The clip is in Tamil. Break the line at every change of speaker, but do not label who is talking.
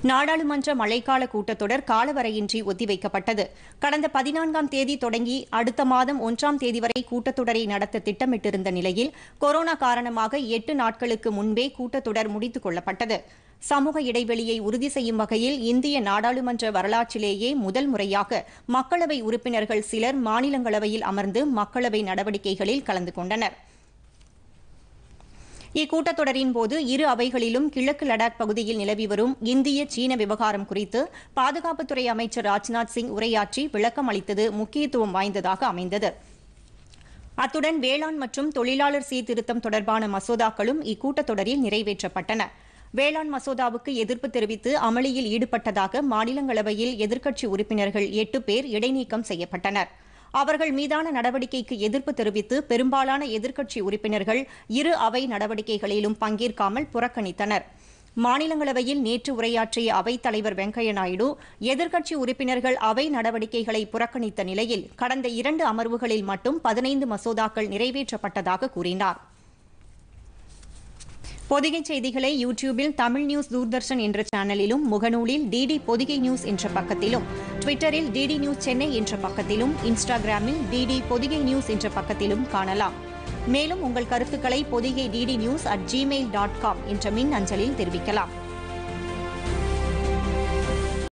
நாடாளுமன்ற மழைக்கால கூட்டத்தொடர் காலவரையின்றி ஒத்திவைக்கப்பட்டது கடந்த பதினான்காம் தேதி தொடங்கி அடுத்த மாதம் ஒன்றாம் தேதி வரை கூட்டத்தொடரை நடத்த திட்டமிட்டிருந்த நிலையில் கொரோனா காரணமாக எட்டு நாட்களுக்கு முன்பே கூட்டத்தொடர் முடித்துக் கொள்ளப்பட்டது சமூக இடைவெளியை உறுதி செய்யும் வகையில் இந்திய நாடாளுமன்ற வரலாற்றிலேயே முதல் முறையாக மக்களவை உறுப்பினர்கள் சிலர் மாநிலங்களவையில் அமர்ந்து மக்களவை நடவடிக்கைகளில் கலந்து கொண்டனர் இக்கூட்டத்தொடரின் போது இரு அவைகளிலும் கிழக்கு லடாக் பகுதியில் நிலவி வரும் இந்திய சீன விவகாரம் குறித்து பாதுகாப்புத்துறை அமைச்சர் ராஜ்நாத் சிங் உரையாற்றி விளக்கம் அளித்தது முக்கியத்துவம் வாய்ந்ததாக அமைந்தது அத்துடன் வேளாண் மற்றும் தொழிலாளர் சீர்திருத்தம் தொடர்பான மசோதாக்களும் இக்கூட்டத்தொடரில் நிறைவேற்றப்பட்டன வேளாண் மசோதாவுக்கு எதிர்ப்பு தெரிவித்து அமளியில் ஈடுபட்டதாக மாநிலங்களவையில் எதிர்க்கட்சி உறுப்பினர்கள் எட்டு பேர் இடைநீக்கம் செய்யப்பட்டனர் அவர்கள் மீதான நடவடிக்கைக்கு எதிர்ப்பு தெரிவித்து பெரும்பாலான எதிர்க்கட்சி உறுப்பினர்கள் இரு அவை நடவடிக்கைகளிலும் பங்கேற்காமல் புறக்கணித்தனர் மாநிலங்களவையில் நேற்று உரையாற்றிய அவைத் தலைவர் வெங்கையா நாயுடு எதிர்க்கட்சி உறுப்பினர்கள் அவை நடவடிக்கைகளை புறக்கணித்த நிலையில் கடந்த இரண்டு அமர்வுகளில் மட்டும் பதினைந்து மசோதாக்கள் நிறைவேற்றப்பட்டதாக கூறினார் பொதிகை செய்திகளை யூ டியூபில் தமிழ் நியூஸ் தூர்தர்ஷன் என்ற சேனலிலும் முகநூலில் டிடி பொதிகை நியூஸ் என்ற பக்கத்திலும் ட்விட்டரில் டிடி நியூஸ் சென்னை என்ற பக்கத்திலும் இன்ஸ்டாகிராமில் டிடி பொதிகை நியூஸ் என்ற பக்கத்திலும் காணலாம் மேலும் உங்கள் கருத்துக்களை Podhigai DD news at Gmail dot com என்ற மின் அஞ்சலில் தெரிவிக்கலாம்